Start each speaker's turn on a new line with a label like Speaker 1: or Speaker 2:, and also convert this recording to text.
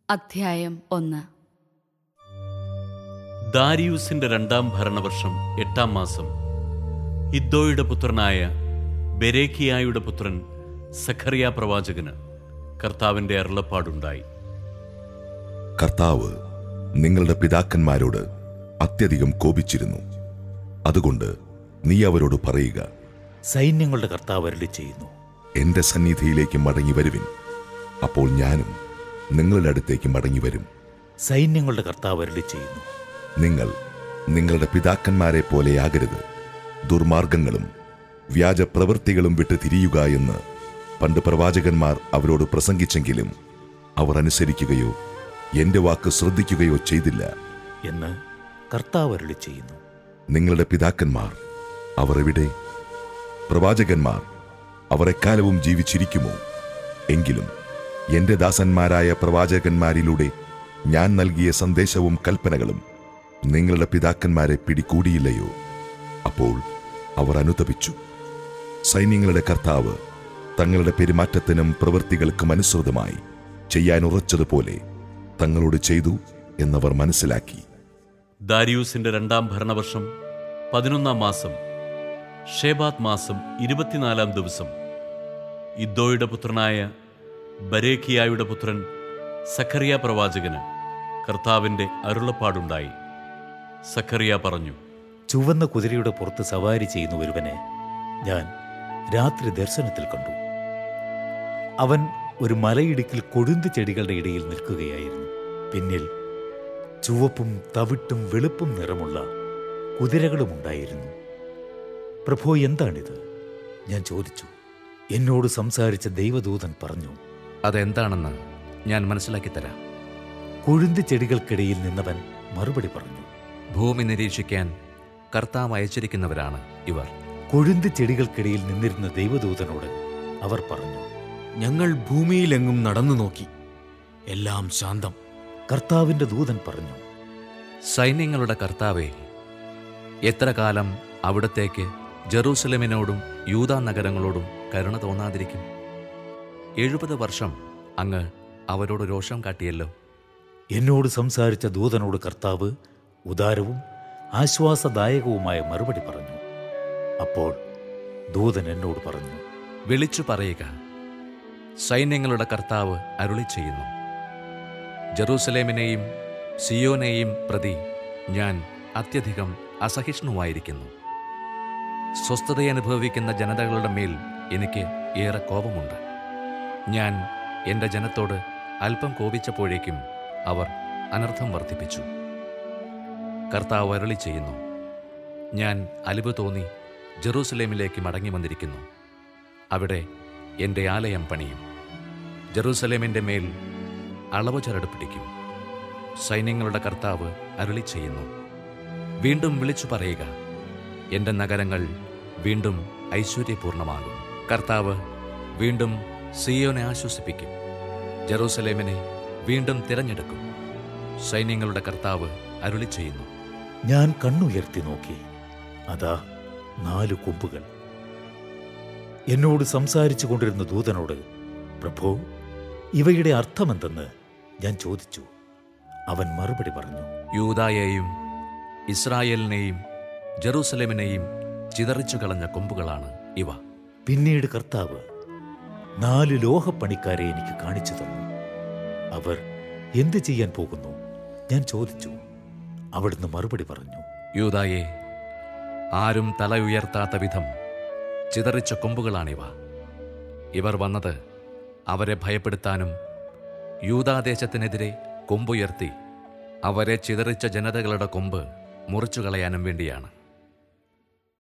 Speaker 1: അധ്യായം ഒന്ന്
Speaker 2: ദാരിയൂസിന്റെ രണ്ടാം ഭരണവർഷം എട്ടാം മാസം ഇദ്ദോയുടെ പുത്രനായ ബെരേക്കിയായുടെ പുത്രൻ സഖറിയ പ്രവാചകന് കർത്താവിന്റെ അരുളപ്പാടുണ്ടായി
Speaker 3: കർത്താവ് നിങ്ങളുടെ പിതാക്കന്മാരോട് അത്യധികം കോപിച്ചിരുന്നു അതുകൊണ്ട് നീ അവരോട് പറയുക
Speaker 4: സൈന്യങ്ങളുടെ കർത്താവ് അരുളി ചെയ്യുന്നു
Speaker 3: എന്റെ സന്നിധിയിലേക്ക് മടങ്ങി വരുവിൻ അപ്പോൾ ഞാനും നിങ്ങളുടെ അടുത്തേക്ക് മടങ്ങി വരും
Speaker 4: സൈന്യങ്ങളുടെ കർത്താവ് അരുളി ചെയ്യുന്നു
Speaker 3: നിങ്ങൾ നിങ്ങളുടെ പിതാക്കന്മാരെ പോലെയാകരുത് ദുർമാർഗങ്ങളും വ്യാജ പ്രവൃത്തികളും വിട്ട് തിരിയുക എന്ന് പണ്ട് പ്രവാചകന്മാർ അവരോട് പ്രസംഗിച്ചെങ്കിലും അവർ അനുസരിക്കുകയോ എന്റെ വാക്ക് ശ്രദ്ധിക്കുകയോ ചെയ്തില്ല
Speaker 4: എന്ന് കർത്താവ് അരുളി ചെയ്യുന്നു
Speaker 3: നിങ്ങളുടെ പിതാക്കന്മാർ അവർ എവിടെ പ്രവാചകന്മാർ അവർ എക്കാലവും ജീവിച്ചിരിക്കുമോ എങ്കിലും എന്റെ ദാസന്മാരായ പ്രവാചകന്മാരിലൂടെ ഞാൻ നൽകിയ സന്ദേശവും കൽപ്പനകളും നിങ്ങളുടെ പിതാക്കന്മാരെ പിടികൂടിയില്ലയോ അപ്പോൾ അവർ അനുതപിച്ചു സൈന്യങ്ങളുടെ കർത്താവ് തങ്ങളുടെ പെരുമാറ്റത്തിനും പ്രവൃത്തികൾക്കും അനുസൃതമായി ചെയ്യാൻ ഉറച്ചതുപോലെ തങ്ങളോട് ചെയ്തു എന്നവർ മനസ്സിലാക്കി
Speaker 2: ദാരിയൂസിന്റെ രണ്ടാം ഭരണവർഷം പതിനൊന്നാം മാസം ഷേബാത് മാസം ഇരുപത്തിനാലാം ദിവസം ഇദ്ദോയുടെ പുത്രനായ ബരേക്കിയായുടെ പുത്രൻ സഖറിയ പ്രവാചകന് കർത്താവിന്റെ അരുളപ്പാടുണ്ടായി സഖറിയ പറഞ്ഞു
Speaker 4: ചുവന്ന കുതിരയുടെ പുറത്ത് സവാരി ചെയ്യുന്ന ഒരുവനെ ഞാൻ രാത്രി ദർശനത്തിൽ കണ്ടു അവൻ ഒരു മലയിടുക്കിൽ കൊഴുന്ത് ചെടികളുടെ ഇടയിൽ നിൽക്കുകയായിരുന്നു പിന്നിൽ ചുവപ്പും തവിട്ടും വെളുപ്പും നിറമുള്ള കുതിരകളും ഉണ്ടായിരുന്നു പ്രഭോ എന്താണിത് ഞാൻ ചോദിച്ചു എന്നോട് സംസാരിച്ച ദൈവദൂതൻ പറഞ്ഞു
Speaker 5: അതെന്താണെന്ന് ഞാൻ മനസ്സിലാക്കി തരാം
Speaker 4: കൊഴുന്ത് ചെടികൾക്കിടയിൽ നിന്നവൻ മറുപടി പറഞ്ഞു
Speaker 5: ഭൂമി നിരീക്ഷിക്കാൻ കർത്താവ് അയച്ചിരിക്കുന്നവരാണ് ഇവർ
Speaker 4: കൊഴുന്ത് ചെടികൾക്കിടയിൽ നിന്നിരുന്ന ദൈവദൂതനോട് അവർ പറഞ്ഞു
Speaker 6: ഞങ്ങൾ ഭൂമിയിലെങ്ങും നടന്നു നോക്കി എല്ലാം ശാന്തം
Speaker 4: കർത്താവിന്റെ ദൂതൻ പറഞ്ഞു
Speaker 5: സൈന്യങ്ങളുടെ കർത്താവെ എത്ര കാലം അവിടത്തേക്ക് ജെറൂസലമിനോടും യൂതാ നഗരങ്ങളോടും കരുണ തോന്നാതിരിക്കും എഴുപത് വർഷം അങ്ങ് അവരോട് രോഷം കാട്ടിയല്ലോ
Speaker 4: എന്നോട് സംസാരിച്ച ദൂതനോട് കർത്താവ് ഉദാരവും ആശ്വാസദായകവുമായ മറുപടി പറഞ്ഞു അപ്പോൾ ദൂതൻ എന്നോട് പറഞ്ഞു
Speaker 5: വിളിച്ചു പറയുക സൈന്യങ്ങളുടെ കർത്താവ് അരുളി ചെയ്യുന്നു ജെറൂസലേമിനെയും സിയോനെയും പ്രതി ഞാൻ അത്യധികം അസഹിഷ്ണുവായിരിക്കുന്നു സ്വസ്ഥതയനുഭവിക്കുന്ന ജനതകളുടെ മേൽ എനിക്ക് ഏറെ കോപമുണ്ട് ഞാൻ എൻ്റെ ജനത്തോട് അല്പം കോപിച്ചപ്പോഴേക്കും അവർ അനർത്ഥം വർദ്ധിപ്പിച്ചു കർത്താവ് അരുളി ചെയ്യുന്നു ഞാൻ അലിവ് തോന്നി ജെറൂസലേമിലേക്ക് മടങ്ങി വന്നിരിക്കുന്നു അവിടെ എൻ്റെ ആലയം പണിയും ജെറൂസലേമിൻ്റെ മേൽ അളവ് ചരട് പിടിക്കും സൈന്യങ്ങളുടെ കർത്താവ് അരുളി ചെയ്യുന്നു വീണ്ടും വിളിച്ചു പറയുക എൻ്റെ നഗരങ്ങൾ വീണ്ടും ഐശ്വര്യപൂർണമാകും കർത്താവ് വീണ്ടും സിയോനെ ആശ്വസിപ്പിക്കും ജെറൂസലേമിനെ വീണ്ടും തിരഞ്ഞെടുക്കും സൈന്യങ്ങളുടെ കർത്താവ് അരുളി ചെയ്യുന്നു
Speaker 4: ഞാൻ കണ്ണുയർത്തി നോക്കി അതാ നാലു കൊമ്പുകൾ എന്നോട് സംസാരിച്ചു കൊണ്ടിരുന്ന ദൂതനോട് പ്രഭോ ഇവയുടെ അർത്ഥമെന്തെന്ന് ഞാൻ ചോദിച്ചു അവൻ മറുപടി പറഞ്ഞു
Speaker 5: യൂതായെയും ഇസ്രായേലിനെയും ജെറൂസലേമിനെയും ചിതറിച്ചു കളഞ്ഞ കൊമ്പുകളാണ് ഇവ
Speaker 4: പിന്നീട് കർത്താവ് നാല് ലോഹപ്പണിക്കാരെ എനിക്ക് കാണിച്ചു തന്നു അവർ എന്ത് ചെയ്യാൻ പോകുന്നു ഞാൻ ചോദിച്ചു അവിടുന്ന് മറുപടി പറഞ്ഞു
Speaker 5: യൂതായെ ആരും തല ഉയർത്താത്ത വിധം ചിതറിച്ച കൊമ്പുകളാണിവ ഇവർ വന്നത് അവരെ ഭയപ്പെടുത്താനും യൂതാദേശത്തിനെതിരെ കൊമ്പുയർത്തി അവരെ ചിതറിച്ച ജനതകളുടെ കൊമ്പ് മുറിച്ചു കളയാനും വേണ്ടിയാണ്